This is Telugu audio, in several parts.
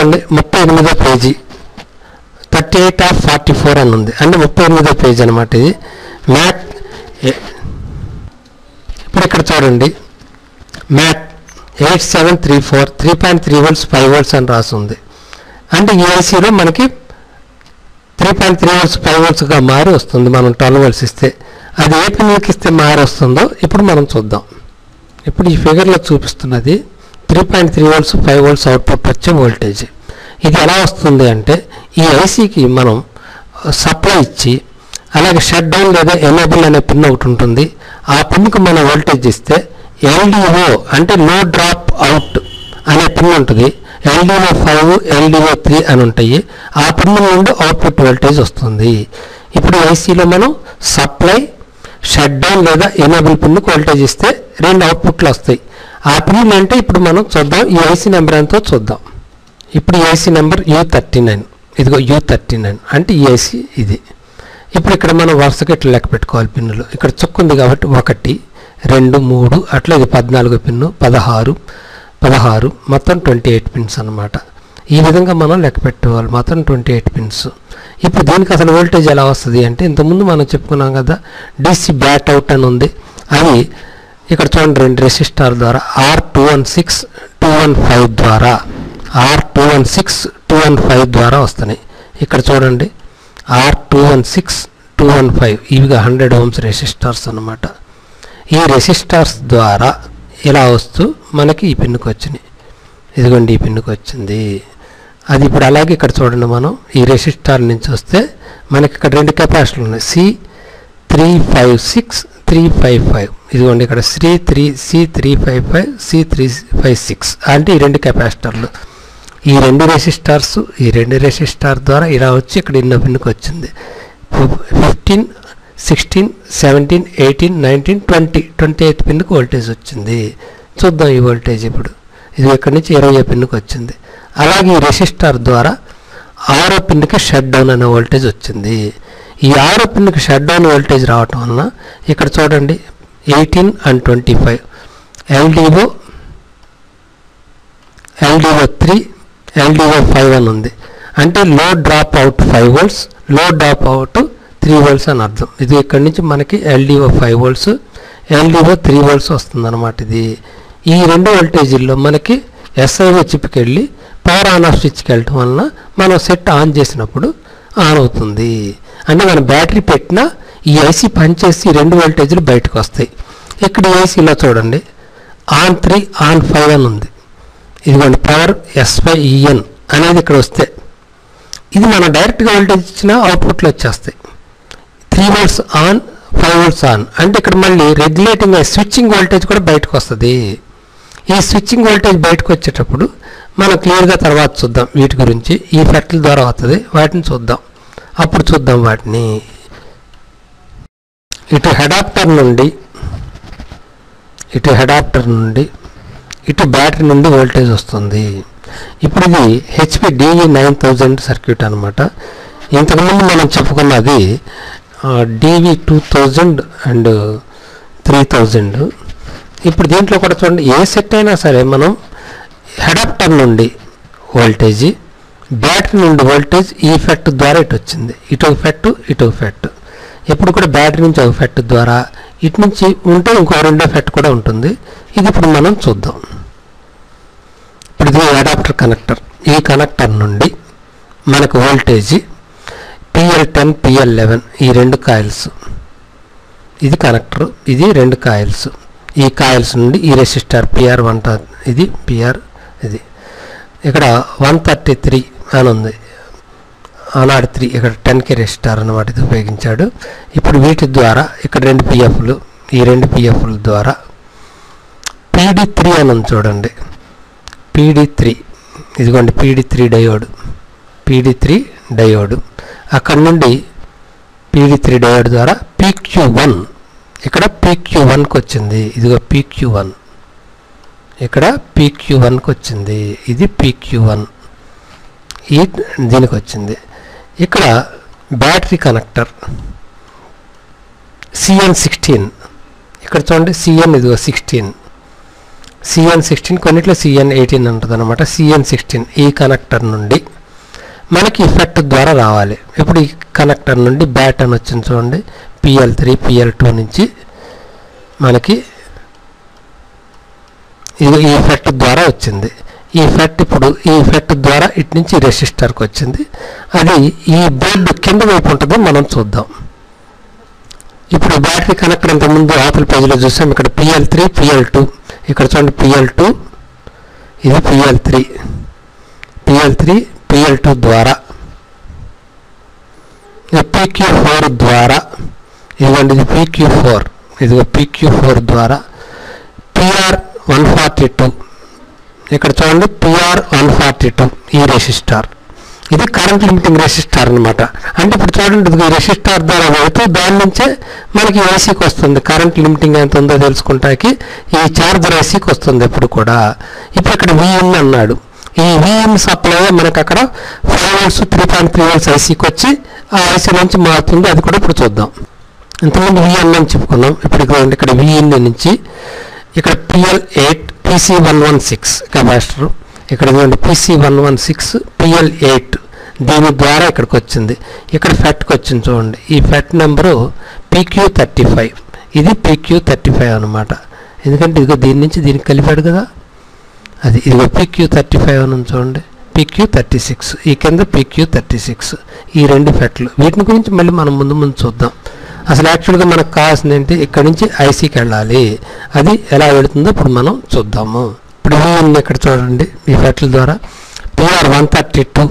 చూడండి ముప్పై ఎనిమిదో పేజీ thirty eight of forty four అని ఉంది అంటే ముప్పై ఎనిమిదో పేజ్ అనమాట ఇది మ్యాట్ ఇప్పుడు ఇక్కడ చూడండి mat eight seven three four three point three volts five volts అని రాసి ఉంది అంటే ఈ ఐసీలో మనకి three point three volts five వోల్ట్స్గా మారి వస్తుంది మనం ట్వెల్వ్ వోల్ట్స్ ఇస్తే అది ఏ పిన్కి ఇస్తే మారి వస్తుందో ఇప్పుడు మనం చూద్దాం ఇప్పుడు ఈ ఫిగర్లో చూపిస్తున్నది three point three volts five volts output వచ్చే వోల్టేజ్ ఇది ఎలా వస్తుంది అంటే ఈ ఐసీకి మనం సప్లై ఇచ్చి అలాగే షట్ డౌన్ లేదా ఎనేబుల్ అనే పిన్ ఒకటి ఉంటుంది ఆ పిన్కి మనం వోల్టేజ్ ఇస్తే ఎల్డిఓ అంటే లో డ్రాప్ అవుట్ అనే పిన్ ఉంటుంది ఎల్డిఓ ఫైవ్ ఎల్డిఓ త్రీ అని ఉంటాయి ఆ పిన్ నుండి అవుట్పుట్ వోల్టేజ్ వస్తుంది ఇప్పుడు ఐసీలో మనం సప్లై షట్ డౌన్ లేదా ఎనేబుల్ పిన్కి వోల్టేజ్ ఇస్తే రెండు అవుట్పుట్లు వస్తాయి ఆ పిన్లు అంటే ఇప్పుడు మనం చూద్దాం ఈ ఐసీ నెంబర్ ఎంతో చూద్దాం ఇప్పుడు ఈ IC number U thirty nine ఇదిగో యూ థర్టీ నైన్ అంటే ఈ ఐసీ ఇది ఇప్పుడు ఇక్కడ మనం వరుసగా ఇట్లా లెక్క పెట్టుకోవాలి పిన్నులు ఇక్కడ చుక్క ఉంది కాబట్టి ఒకటి రెండు మూడు అట్లా ఇది పద్నాలుగు పిన్ను పదహారు పదహారు మొత్తం ట్వంటీ ఎయిట్ పిన్స్ అనమాట ఈ విధంగా మనం లెక్క పెట్టుకోవాలి మొత్తం ట్వంటీ ఎయిట్ పిన్స్ ఇప్పుడు దీనికి అసలు వోల్టేజ్ ఎలా వస్తుంది అంటే ఇంతకుముందు మనం చెప్పుకున్నాం కదా డిసి బ్యాట్ అవుట్ అని ఉంది అది ఇక్కడ చూడండి రెండు రెసిస్టార్ ద్వారా R two one six two one five ద్వారా R two one six two one five ద్వారా వస్తున్నాయి ఇక్కడ చూడండి R two one six two one five ఇవిగా హండ్రెడ్ ఓమ్స్ రెసిస్టార్స్ అన్నమాట ఈ రెసిస్టార్స్ ద్వారా ఇలా వస్తూ మనకి ఈ పిన్నుకు వచ్చినాయి ఇదిగోండి ఈ పిన్నుకు వచ్చింది అది ఇప్పుడు అలాగే ఇక్కడ చూడండి మనం ఈ రెసిస్టార్ నుంచి వస్తే మనకి ఇక్కడ రెండు కెపాసిటర్లు ఉన్నాయి C three five six three five five ఇదిగోండి ఇక్కడ C three C three five five C three five six అంటే ఈ రెండు కెపాసిటర్లు ఈ రెండు రెసిస్టార్స్ ఈ రెండు రెసిస్టార్ ద్వారా ఇలా వచ్చి ఇక్కడ ఇన్న పిన్నుకు వచ్చింది fifteen sixteen seventeen eighteen nineteen twenty twenty eighth పిన్నుకు వోల్టేజ్ వచ్చింది చూద్దాం ఈ వోల్టేజ్ ఇప్పుడు ఇది ఇక్కడి నుంచి ఇరవై పిన్నుకు వచ్చింది అలాగే ఈ రెసిస్టార్ ద్వారా ఆరో పిన్కి షట్ డౌన్ అనే వోల్టేజ్ వచ్చింది ఈ ఆరో పిన్కి షట్ డౌన్ వోల్టేజ్ రావటం వలన ఇక్కడ చూడండి eighteen and twenty five LDO LDO three LDO five అని ఉంది అంటే low drop out five volts low drop out three volts అని అర్థం ఇది ఇక్కడ నుంచి మనకి LDO five volts LDO three volts వస్తుంది అనమాట ఇది ఈ రెండు వోల్టేజీల్లో మనకి ఎస్ఐఓ చిప్కి వెళ్ళి పవర్ ఆన్ ఆఫ్ స్విచ్కి వెళ్ళటం వలన మనం సెట్ ఆన్ చేసినప్పుడు ఆన్ అవుతుంది అంటే మనం బ్యాటరీ పెట్టినా ఈ ఐసీ పనిచేసి ఈ రెండు వోల్టేజ్లు బయటకు వస్తాయి ఇక్కడ ఈ ఐసీలో చూడండి ఆన్ త్రీ ఆన్ ఫైవ్ అని ఉంది ఇదిగోండి పవర్ ఎస్వైఈఎన్ అనేది ఇక్కడ వస్తే ఇది మనం డైరెక్ట్గా వోల్టేజ్ ఇచ్చిన అవుట్పుట్లు వచ్చేస్తాయి three volts on five volts on అంటే ఇక్కడ మళ్ళీ రెగ్యులేటింగ్ స్విచ్చింగ్ వోల్టేజ్ కూడా బయటకు వస్తుంది ఈ స్విచ్చింగ్ వోల్టేజ్ బయటకు వచ్చేటప్పుడు మనం క్లియర్గా తర్వాత చూద్దాం వీటి గురించి ఈ ఫెట్ల ద్వారా వస్తుంది వాటిని చూద్దాం అప్పుడు చూద్దాం వాటిని ఇటు హెడాప్టర్ నుండి ఇటు హెడాప్టర్ నుండి ఇటు బ్యాటరీ నుండి వోల్టేజ్ వస్తుంది ఇప్పుడు ఇది HP DE nine thousand circuit అనమాట ఇంతకుముందు మనం చెప్పుకున్నది DV two thousand and three thousand ఇప్పుడు దీంట్లో కూడా చూడండి ఏ సెట్ అయినా సరే మనం హెడాప్టర్ నుండి వోల్టేజ్ బ్యాటరీ నుండి వోల్టేజ్ ఈ ఫెట్ ద్వారా ఇటు వచ్చింది ఇటు ఒక ఫెట్ ఇటు ఒక ఫెట్ ఎప్పుడు కూడా బ్యాటరీ నుంచి ఒక ఫెట్ ద్వారా ఇటు నుంచి ఉంటే ఇంకో రెండో ఫెట్ కూడా ఉంటుంది ఇది ఇప్పుడు మనం చూద్దాం ఇప్పుడు ఇది అడాప్టర్ కనెక్టర్ ఈ కనెక్టర్ నుండి మనకు voltage PL ten PL eleven ఈ రెండు కాయిల్స్ ఇది కనెక్టర్ ఇది రెండు కాయిల్స్ ఈ కాయిల్స్ నుండి ఈ రెసిస్టర్ పిఆర్ వన్ ఇది పిఆర్ ఇది ఇక్కడ వన్ థర్టీ త్రీ అని ఉంది ఆనాడు త్రీ ఇక్కడ టెన్ కే రెసిస్టార్ అన్నమాట ఇది ఉపయోగించాడు ఇప్పుడు వీటి ద్వారా ఇక్కడ రెండు పిఎఫ్లు ఈ రెండు పిఎఫ్ల ద్వారా పీడి త్రీ అని ఉంది చూడండి పీడి త్రీ ఇదిగోండి PD three diode PD three diode అక్కడ నుండి పీడి త్రీ డయోడ్ ద్వారా పీక్యూ వన్ ఇక్కడ పీక్యూ వన్కి వచ్చింది ఇదిగో పీక్యూ వన్ ఇక్కడ పీక్యూ వన్కి వచ్చింది ఇది పీక్యూ వన్ ఈ దీనికి వచ్చింది ఇక్కడ బ్యాటరీ కనెక్టర్ సిఎన్ సిక్స్టీన్ ఇక్కడ చూడండి సిఎన్ ఇదిగో సిక్స్టీన్ సిఎన్ సిక్స్టీన్ కొన్నిట్లో సిఎన్ ఎయిటీన్ ఉంటుంది అనమాట సిఎన్ సిక్స్టీన్ ఈ కనెక్టర్ నుండి మనకి ఇఫెక్ట్ ద్వారా రావాలి ఇప్పుడు ఈ కనెక్టర్ నుండి బ్యాట్ అని వచ్చింది చూడండి పిఎల్ త్రీ పిఎల్ టూ నుంచి మనకి ఇది ఈ ఎఫెక్ట్ ద్వారా వచ్చింది ఈ ఎఫెక్ట్ ఇప్పుడు ఈ ఎఫెక్ట్ ద్వారా ఇటు నుంచి రెసిస్టర్కి వచ్చింది అది ఈ బోర్డు కింద వైపు ఉంటుంది మనం చూద్దాం ఇప్పుడు బ్యాటరీ కనెక్టర్ ఇంతకుముందు ఆపిల్ పేజీలో చూసాం ఇక్కడ పిఎల్ త్రీ పిఎల్ టూ ఇక్కడ చూడండి పిఎల్ టూ ఇది PL three PL three PL two ద్వారా పీక్యూ ఫోర్ ద్వారా ఇదిగోండి ఇది పీక్యూ ఫోర్ ఇదిగో పీక్యూ ఫోర్ ద్వారా పిఆర్ వన్ ఫార్టీ టూ ఇక్కడ చూడండి పిఆర్ వన్ ఫార్టీ టూ ఈ రెసిస్టార్ ఇది కరెంట్ లిమిటింగ్ రెసిస్టార్ అనమాట అంటే ఇప్పుడు చూడండి ఇది రెసిస్టార్ ద్వారా వెళ్తూ దాని నుంచే మనకి ఏసీకి వస్తుంది కరెంట్ లిమిటింగ్ ఎంత ఉందో తెలుసుకుంటాకి ఈ చార్జర్ ఏసీకి వస్తుంది ఎప్పుడు కూడా ఇప్పుడు ఇక్కడ విఎన్ అన్నాడు ఈ విఎన్ సప్లై మనకి అక్కడ five volts three point three volts ఐసీకి వచ్చి ఆ ఐసీ నుంచి మారుతుంది అది కూడా ఇప్పుడు చూద్దాం ఇంతకుముందు విఎన్ అని చెప్పుకున్నాం ఇప్పుడు ఇదిగోండి ఇక్కడ విఎన్ నుంచి ఇక్కడ PL eight PC one one six capacitor ఇక్కడ ఇదిగోండి PC one one six PL eight దీని ద్వారా ఇక్కడికి వచ్చింది ఇక్కడ ఫెట్కి వచ్చింది చూడండి ఈ FET number PQ thirty five ఇది పీక్యూ థర్టీ ఫైవ్ అనమాట ఎందుకంటే ఇదిగో దీని నుంచి దీనికి కలిపాడు కదా అది ఇదిగో పీక్యూ థర్టీ ఫైవ్ అని ఉంది చూడండి పీక్యూ థర్టీ సిక్స్ ఈ కింద పీక్యూ థర్టీ సిక్స్ ఈ రెండు ఫెట్లు వీటిని గురించి మళ్ళీ మనం ముందు ముందు చూద్దాం అసలు యాక్చువల్గా మనకు కావాల్సింది ఏంటి ఇక్కడి నుంచి ఐసీకి వెళ్ళాలి అది ఎలా వెళుతుందో ఇప్పుడు మనం చూద్దాము ఇప్పుడు ఉంది ఇక్కడ చూడండి ఈ ఫెట్ల ద్వారా పిఆర్ వన్ థర్టీ టూ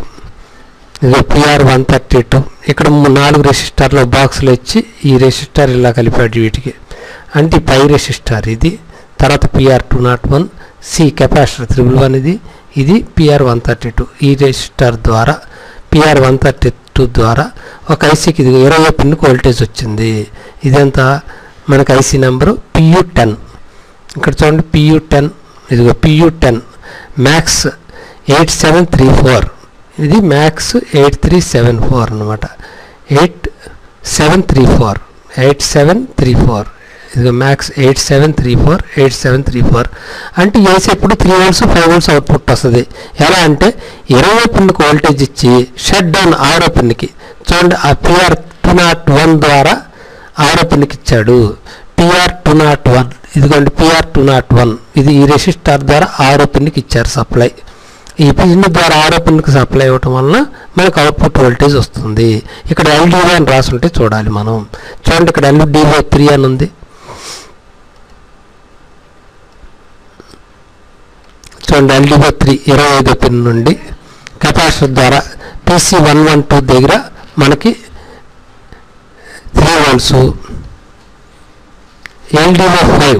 ఇది పిఆర్ వన్ థర్టీ టూ ఇక్కడ ము- నాలుగు రెసిస్టార్లో బాక్సులు ఇచ్చి ఈ రెసిస్టార్ ఇలా కలిపాడు వీటికి అంటే ఈ పై రెసిస్టార్ ఇది తర్వాత PR two not one C capacitor triple one ఇది ఇది పిఆర్ వన్ థర్టీ టూ ఈ రెసిస్టార్ ద్వారా పిఆర్ వన్ థర్టీ టూ ద్వారా ఒక ఐసీకి ఇది ఇరవై పిన్నుకు వోల్టేజ్ వచ్చింది ఇదంతా మనకి ఐసీ నెంబరు పియు టెన్ ఇక్కడ చూడండి పియు టెన్ ఇదిగో PU ten max eight seven three four ఇది max eight three seven four అనమాట eight seven three four eight seven three four ఇదిగో max eight seven three four eight seven three four అంటే ఏసీ ఎప్పుడు three volts five volts output వస్తుంది ఎలా అంటే ఇరవై పిన్కి వోల్టేజ్ ఇచ్చి షట్ డౌన్ ఆరో పిన్కి చూడండి ఆ పిఆర్ టూ నాట్ వన్ ద్వారా ఆరో పిన్కి ఇచ్చాడు పిఆర్ టూ నాట్ వన్ ఇదిగోండి పిఆర్ టూ నాట్ వన్ ఇది ఈ రెసిస్టార్ ద్వారా ఆరో పిన్కి ఇచ్చారు సప్లై ఈ పిన్ ద్వారా ఆరో పిన్కి సప్లై ఇవ్వటం వలన మనకు అవుట్పుట్ వోల్టేజ్ వస్తుంది ఇక్కడ ఎల్డీఓ అని రాసుంటే చూడాలి మనం చూడండి ఇక్కడ ఎల్డీఓ త్రీ అని ఉంది చూడండి ఎల్డీఓ త్రీ ఇరవై ఐదో పిన్ నుండి కెపాసిటర్ ద్వారా పీసీ వన్ వన్ టూ దగ్గర మనకి three volts LDO five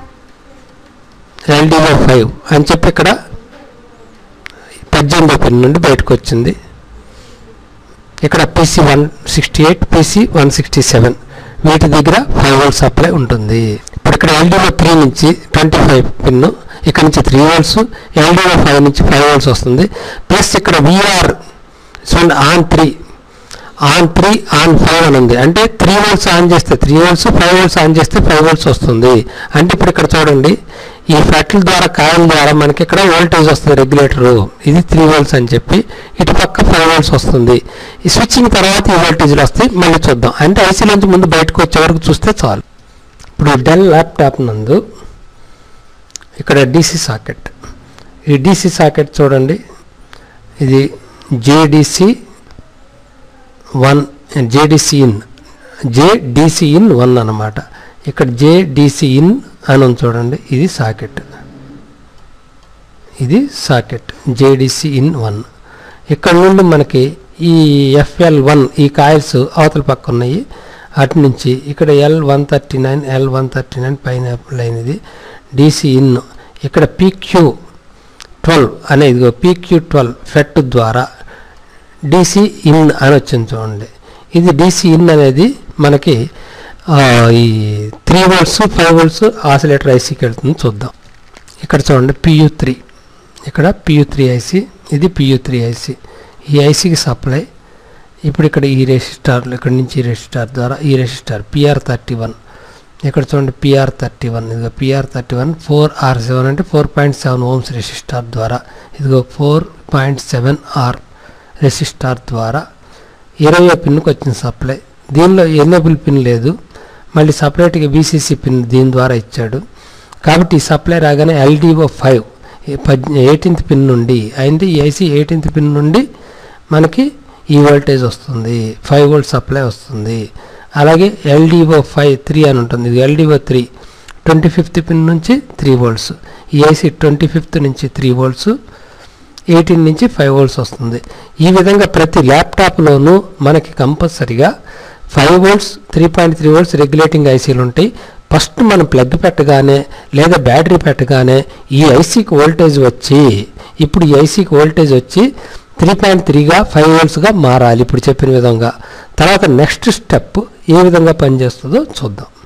LDO five అని చెప్పి ఇక్కడ పద్దెనిమిదో పిన్ నుండి బయటకు వచ్చింది ఇక్కడ PC one sixty eight PC one sixty seven వీటి దగ్గర ఫైవ్ వోల్ట్ సప్లై ఉంటుంది ఇప్పుడు ఇక్కడ ఎల్డీఓ త్రీ నుంచి ట్వంటీ ఫైవ్ పిన్ ఇక్కడ నుంచి త్రీ వోల్ట్స్ ఎల్డీఓ ఫైవ్ నుంచి ఫైవ్ వోల్ట్స్ వస్తుంది ప్లస్ ఇక్కడ విఆర్ చూడండి on three on three on five అని ఉంది అంటే త్రీ వోల్ట్స్ ఆన్ చేస్తే three volts five volts on చేస్తే ఫైవ్ వోల్ట్స్ వస్తుంది అంటే ఇప్పుడు ఇక్కడ చూడండి ఈ ఫెట్ల ద్వారా కాయిల్ ద్వారా మనకి ఇక్కడ వోల్టేజ్ వస్తుంది రెగ్యులేటర్ ఇది త్రీ వోల్ట్స్ అని చెప్పి ఇటు పక్క ఫైవ్ వోల్ట్స్ వస్తుంది ఈ స్విచ్చింగ్ తర్వాత ఈ వోల్టేజ్లు వస్తాయి మళ్ళీ చూద్దాం అంటే ఐసీ నుంచి ముందు బయటకు వచ్చే వరకు చూస్తే చాలు ఇప్పుడు డెల్ ల్యాప్టాప్ నందు ఇక్కడ డీసీ సాకెట్ ఈ డీసీ సాకెట్ చూడండి ఇది JDC one JDC in JDC in one అన్నమాట ఇక్కడ జేడిసి ఇన్ అని ఉంది చూడండి ఇది సాకెట్ ఇది సాకెట్ జేడిసి ఇన్ వన్ ఇక్కడ నుండి మనకి ఈ ఎఫ్ఎల్ వన్ ఈ కాయిల్స్ అవతల పక్క ఉన్నాయి అటు నుంచి ఇక్కడ L one thirty nine L one thirty nine పైన లైన్ ఇది డిసి ఇన్ ఇక్కడ పీక్యూ ట్వెల్వ్ అనే ఇదిగో పీక్యూ ట్వెల్వ్ ఫెట్ ద్వారా డిసి ఇన్ అని వచ్చింది చూడండి ఇది డిసి ఇన్ అనేది మనకి ఆ, ఈ three volts five volts oscillator ఐసీకి వెళ్తుంది చూద్దాం ఇక్కడ చూడండి పియూ త్రీ ఇక్కడ పియూ త్రీ ఐసీ ఇది పియూ త్రీ ఐసీ ఈ ఐసీకి సప్లై ఇప్పుడు ఇక్కడ ఈ రెసిస్టార్ ఇక్కడ నుంచి ఈ రెసిస్టార్ ద్వారా ఈ రెసిస్టార్ పిఆర్ థర్టీ వన్ ఇక్కడ చూడండి పిఆర్ థర్టీ వన్ ఇదిగో PR thirty one four R seven అంటే four point seven ohms resistor ద్వారా ఇదిగో four point seven R resistor ద్వారా ఇరవై పిన్కి వచ్చింది సప్లై దీనిలో ఎనేబుల్ పిన్ లేదు మళ్ళీ సపరేట్గా బీసీసీ పిన్ దీని ద్వారా ఇచ్చాడు కాబట్టి ఈ సప్లై రాగానే ఎల్డిఓ ఫైవ్ ఎయిటీన్త్ పిన్ నుండి అయింది ఏసీ ఎయిటీన్త్ పిన్ నుండి మనకి ఈ వోల్టేజ్ వస్తుంది ఫైవ్ వోల్ట్ సప్లై వస్తుంది అలాగే ఎల్డిఓ ఫైవ్ త్రీ అని ఉంటుంది ఇది LDO three twenty fifth pin నుంచి three volts AC twenty fifth నుంచి త్రీ వోల్ట్స్ ఎయిటీన్ నుంచి ఫైవ్ వోల్ట్స్ వస్తుంది ఈ విధంగా ప్రతి ల్యాప్టాప్లోనూ మనకి కంపల్సరిగా five volts three point three volts regulating ఐసీలు ఉంటాయి ఫస్ట్ మనం ప్లగ్ పెట్టగానే లేదా బ్యాటరీ పెట్టగానే ఈ ఐసీకి వోల్టేజ్ వచ్చి ఇప్పుడు ఈ ఐసీకి వోల్టేజ్ వచ్చి త్రీ పాయింట్ త్రీగా ఫైవ్ వోల్ట్స్గా మారాలి ఇప్పుడు చెప్పిన విధంగా తర్వాత నెక్స్ట్ స్టెప్ ఏ విధంగా పనిచేస్తుందో చూద్దాం